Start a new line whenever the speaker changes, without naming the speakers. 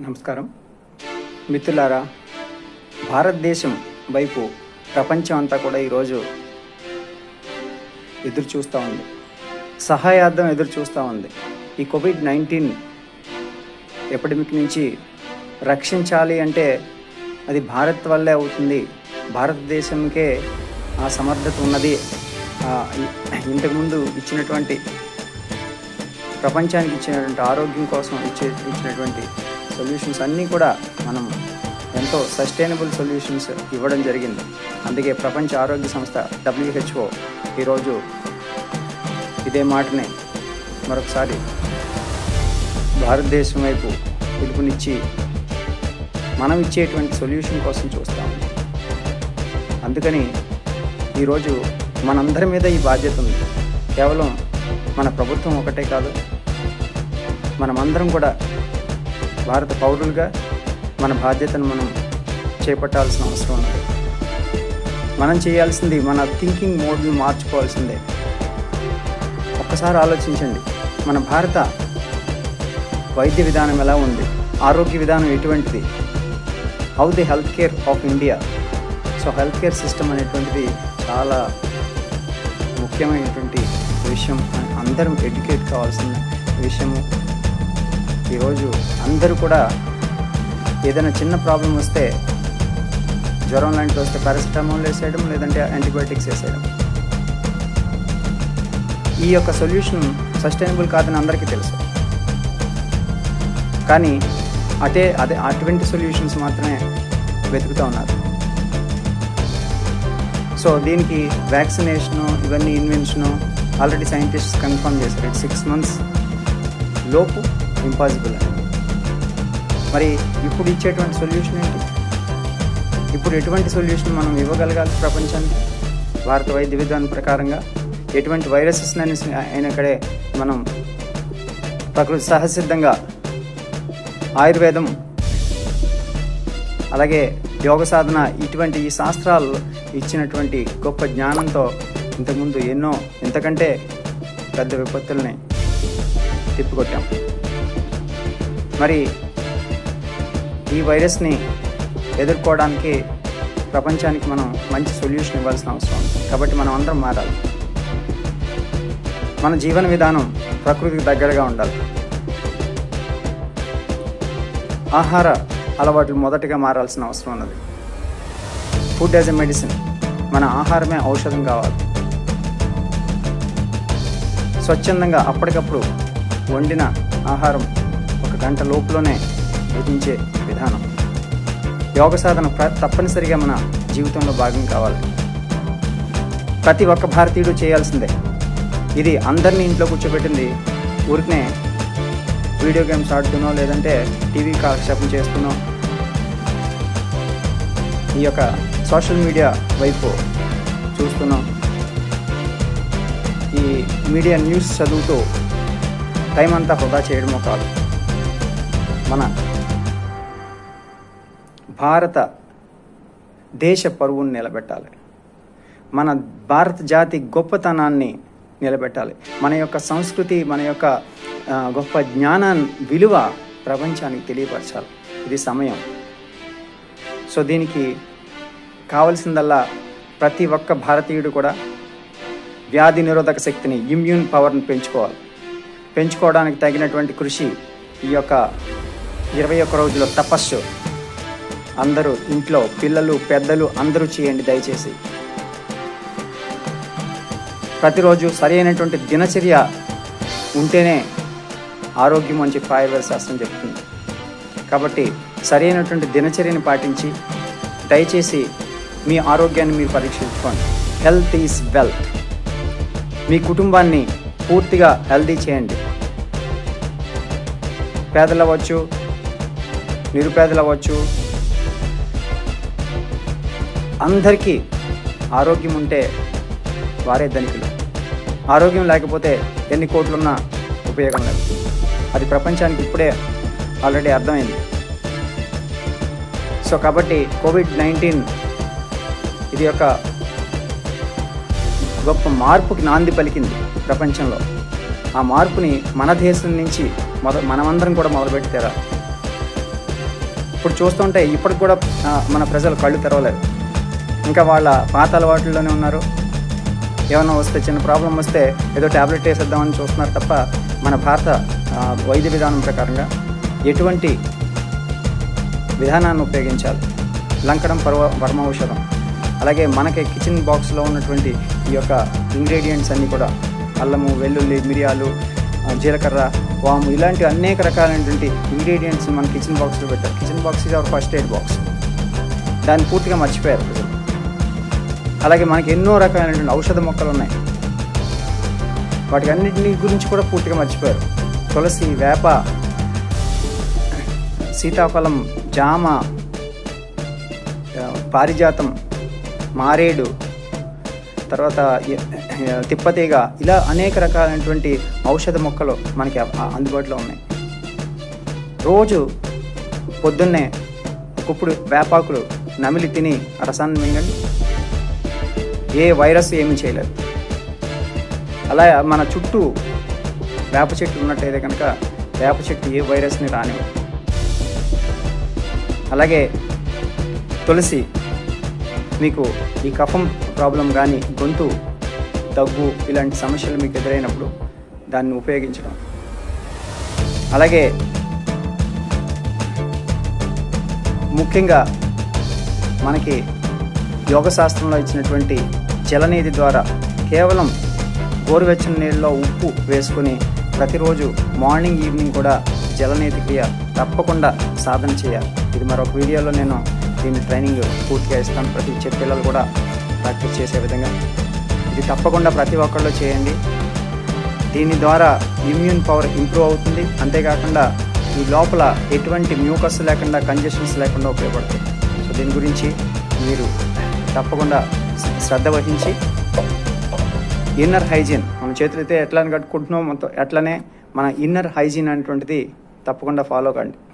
నమస్కారం మిత్రులారా భారతదేశం వైపు ప్రపంచం అంతా కూడా ఈరోజు ఎదురు చూస్తూ ఉంది సహాయార్థం ఎదురు చూస్తూ ఉంది ఈ కోవిడ్ నైన్టీన్ ఎపిడమిక్ నుంచి రక్షించాలి అంటే అది భారత్ వల్లే అవుతుంది భారతదేశంకే ఆ సమర్థత ఉన్నది ఆ, ఇ- ఇంతకుముందు ఇచ్చినటువంటి ప్రపంచానికి ఇచ్చినటువంటి ఆరోగ్యం కోసం ఇచ్చే ఇచ్చినటువంటి సొల్యూషన్స్ అన్నీ కూడా మనం ఎంతో సస్టైనబుల్ సొల్యూషన్స్ ఇవ్వడం జరిగింది అందుకే ప్రపంచ ఆరోగ్య సంస్థ డబ్ల్యూహెచ్ఓ ఈరోజు ఇదే మాటనే మరొకసారి భారతదేశం వైపు పిలుపునిచ్చి మనం ఇచ్చేటువంటి సొల్యూషన్ కోసం చూస్తాం అందుకని ఈరోజు మనందరి మీద ఈ బాధ్యత ఉంది కేవలం మన ప్రభుత్వం ఒకటే కాదు మనమందరం కూడా భారత పౌరులుగా మన బాధ్యతను మనం చేపట్టాల్సిన అవసరం ఉంది మనం చేయాల్సింది మన థింకింగ్ మోడ్ని మార్చుకోవాల్సిందే ఒక్కసారి ఆలోచించండి మన భారత వైద్య విధానం ఎలా ఉంది ఆరోగ్య విధానం ఎటువంటిది how the health care of India so health care system అనేటువంటిది చాలా ముఖ్యమైనటువంటి విషయం అందరం ఎడ్యుకేట్ కావాల్సిన విషయము ఈరోజు అందరూ కూడా ఏదైనా చిన్న ప్రాబ్లం వస్తే జ్వరం లాంటివి వస్తే పారాసిటమాల్ వేసేయడం లేదంటే యాంటీబయాటిక్స్ వేసేయడం ఈ యొక్క సొల్యూషన్ సస్టైనబుల్ కాదని అందరికీ తెలుసు కానీ అటే అదే అటువంటి సొల్యూషన్స్ మాత్రమే వెతుకుతూ ఉన్నారు సో దీనికి వ్యాక్సినేషను ఇవన్నీ ఇన్వెన్షను ఆల్రెడీ సైంటిస్ట్స్ కన్ఫర్మ్ చేశారు ఇట్ సిక్స్ మంత్స్ లోపు ఇంపాసిబుల్ అని మరి ఇప్పుడు ఇచ్చేటువంటి సొల్యూషన్ ఏంటి ఇప్పుడు ఎటువంటి సొల్యూషన్ మనం ఇవ్వగలగాలి ప్రపంచానికి భారత వైద్య విధానం ప్రకారంగా ఎటువంటి వైరసెస్ అయినక్కడే మనం ప్రకృతి సహసిద్ధంగా ఆయుర్వేదం అలాగే యోగ సాధన ఇటువంటి ఈ శాస్త్రాలు ఇచ్చినటువంటి గొప్ప జ్ఞానంతో ఇంతకుముందు ఎన్నో ఇంతకంటే పెద్ద విపత్తుల్ని తిప్పికొట్టాం మరి ఈ వైరస్ని ఎదుర్కోవడానికి ప్రపంచానికి మనం మంచి సొల్యూషన్ ఇవ్వాల్సిన అవసరం ఉంది కాబట్టి మనం అందరం మారాలి మన జీవన విధానం ప్రకృతికి దగ్గరగా ఉండాలి ఆహార అలవాట్లు మొదటగా మారాల్సిన అవసరం ఉన్నది ఫుడ్ యాజ్ ఎ మెడిసిన్ మన ఆహారమే ఔషధం కావాలి స్వచ్ఛందంగా అప్పటికప్పుడు వండిన ఆహారం ఒక గంట లోపులోనే భుజించే విధానం యోగ సాధన ప్ర- తప్పనిసరిగా మన జీవితంలో భాగం కావాలి ప్రతి ఒక్క భారతీయుడు చేయాల్సిందే ఇది అందరినీ ఇంట్లో కూర్చోబెట్టింది ఊరికనే వీడియో గేమ్స్ ఆడుతున్నో లేదంటే టీవీ కాలక్షేపం చేస్తున్నో ఈ యొక్క సోషల్ మీడియా వైపు చూస్తున్నాం ఈ మీడియా న్యూస్ చదువుతూ టైం అంతా వృధా చేయడమో కాదు మన భారత దేశ పరువును నిలబెట్టాలి మన భారత జాతి గొప్పతనాన్ని నిలబెట్టాలి మన యొక్క సంస్కృతి మన యొక్క ఆ, గొప్ప జ్ఞాన విలువ ప్రపంచానికి తెలియపరచాలి ఇది సమయం సో దీనికి కావలసిందల్లా ప్రతి ఒక్క భారతీయుడు కూడా వ్యాధి నిరోధక శక్తిని ఇమ్యూన్ పవర్ని పెంచుకోవాలి పెంచుకోవడానికి తగినటువంటి కృషి ఈ యొక్క ఇరవై ఒక్క రోజుల తపస్సు అందరూ ఇంట్లో పిల్లలు పెద్దలు అందరూ చేయండి దయచేసి ప్రతిరోజు సరైనటువంటి దినచర్య ఉంటేనే ఆరోగ్యం అని చెప్పి ఆయుర్వేద శాస్త్రం చెప్తుంది కాబట్టి సరైనటువంటి దినచర్యని పాటించి దయచేసి మీ ఆరోగ్యాన్ని మీరు పరీక్షించుకోండి హెల్త్ ఈజ్ వెల్త్ మీ కుటుంబాన్ని పూర్తిగా హెల్దీ చేయండి పేదలు అవ్వచ్చు నిరుపేదలు అవ్వచ్చు అందరికీ ఆరోగ్యం ఉంటే వారే ధనికులు ఆరోగ్యం లేకపోతే ఎన్ని కోట్లున్నా ఉపయోగం లేదు అది ప్రపంచానికి ఇప్పుడే ఆల్రెడీ అర్థమైంది సో కాబట్టి కోవిడ్ నైన్టీన్ ఇది ఒక గొప్ప మార్పుకి నాంది పలికింది ప్రపంచంలో ఆ మార్పుని మన దేశం నుంచి మొద మనమందరం కూడా మొదలుపెట్టారా ఇప్పుడు చూస్తుంటే ఇప్పటికి కూడా ఆ, మన ప్రజలు కళ్ళు తెరవలేదు ఇంకా వాళ్ళ పాత అలవాట్లలోనే ఉన్నారు ఏమైనా వస్తే చిన్న ప్రాబ్లం వస్తే ఏదో ట్యాబ్లెట్ వేసేద్దామని చూస్తున్నారు తప్ప మన భారత ఆ, వైద్య విధానం ప్రకారంగా ఎటువంటి విధానాన్ని ఉపయోగించాలి లంకడం పర్వ పరమ ఔషధం అలాగే మనకి కిచెన్ బాక్స్లో ఉన్నటువంటి ఈ యొక్క ఇంగ్రీడియంట్స్ అన్నీ కూడా అల్లము వెల్లుల్లి మిరియాలు ఆ, జీలకర్ర వాము ఇలాంటి అనేక రకాలైనటువంటి ఇంగ్రీడియంట్స్ మన కిచెన్ బాక్స్లో పెట్టారు kitchen box is our first aid box దాన్ని పూర్తిగా మర్చిపోయారు ప్రజలు అలాగే మనకి ఎన్నో రకాలైనటువంటి ఔషధ మొక్కలు ఉన్నాయి వాటికి అన్నింటిని గురించి కూడా పూర్తిగా మర్చిపోయారు తులసి వేప సీతాఫలం జామ ఆ, పారిజాతం మారేడు తర్వాత ఎ- ఎ- తిప్పతీగ ఇలా అనేక రకాలైనటువంటి ఔషధ మొక్కలు మనకి అ- ఆ- అందుబాటులో ఉన్నాయి రోజు పొద్దున్నే కుప్పుడు వేపాకులు నమిలి తిని ఆ రసాన్ని మింగండి ఏ వైరస్ ఏమీ చేయలేదు అలా మన చుట్టూ వేప చెట్టు ఉన్నట్టయితే కనుక వేప చెట్టు ఏ వైరస్ని రానివ్వదు అలాగే తులసి మీకు ఈ కఫం ప్రాబ్లం కానీ గొంతు దగ్గు ఇలాంటి సమస్యలు మీకు ఎదురైనప్పుడు దాన్ని ఉపయోగించడం అలాగే ముఖ్యంగా మనకి యోగ శాస్త్రంలో ఇచ్చినటువంటి జలనీతి ద్వారా కేవలం గోరువెచ్చని నీళ్ళలో ఉప్పు వేసుకొని ప్రతిరోజు మార్నింగ్ ఈవినింగ్ కూడా జలనీతి క్రియ తప్పకుండా సాధన చేయాలి ఇది మరొక వీడియోలో నేను దీని ట్రైనింగ్ పూర్తిగా ఇస్తాను ప్రతి ఇచ్చే పిల్లలు కూడా ప్రాక్టీస్ చేసే విధంగా ఇది తప్పకుండా ప్రతి ఒక్కళ్ళు చేయండి దీని ద్వారా ఇమ్యూన్ పవర్ ఇంప్రూవ్ అవుతుంది అంతేకాకుండా ఈ లోపల ఎటువంటి మ్యూకస్ లేకుండా కంజెషన్స్ లేకుండా ఉపయోగపడుతుంది సో దీని గురించి మీరు తప్పకుండా శ్రద్ధ వహించి ఇన్నర్ హైజీన్ మన చేతులైతే ఎట్లా కట్టుకుంటున్నామో మొత్తం అట్లనే మన ఇన్నర్ హైజీన్ అనేటువంటిది తప్పకుండా ఫాలో కండి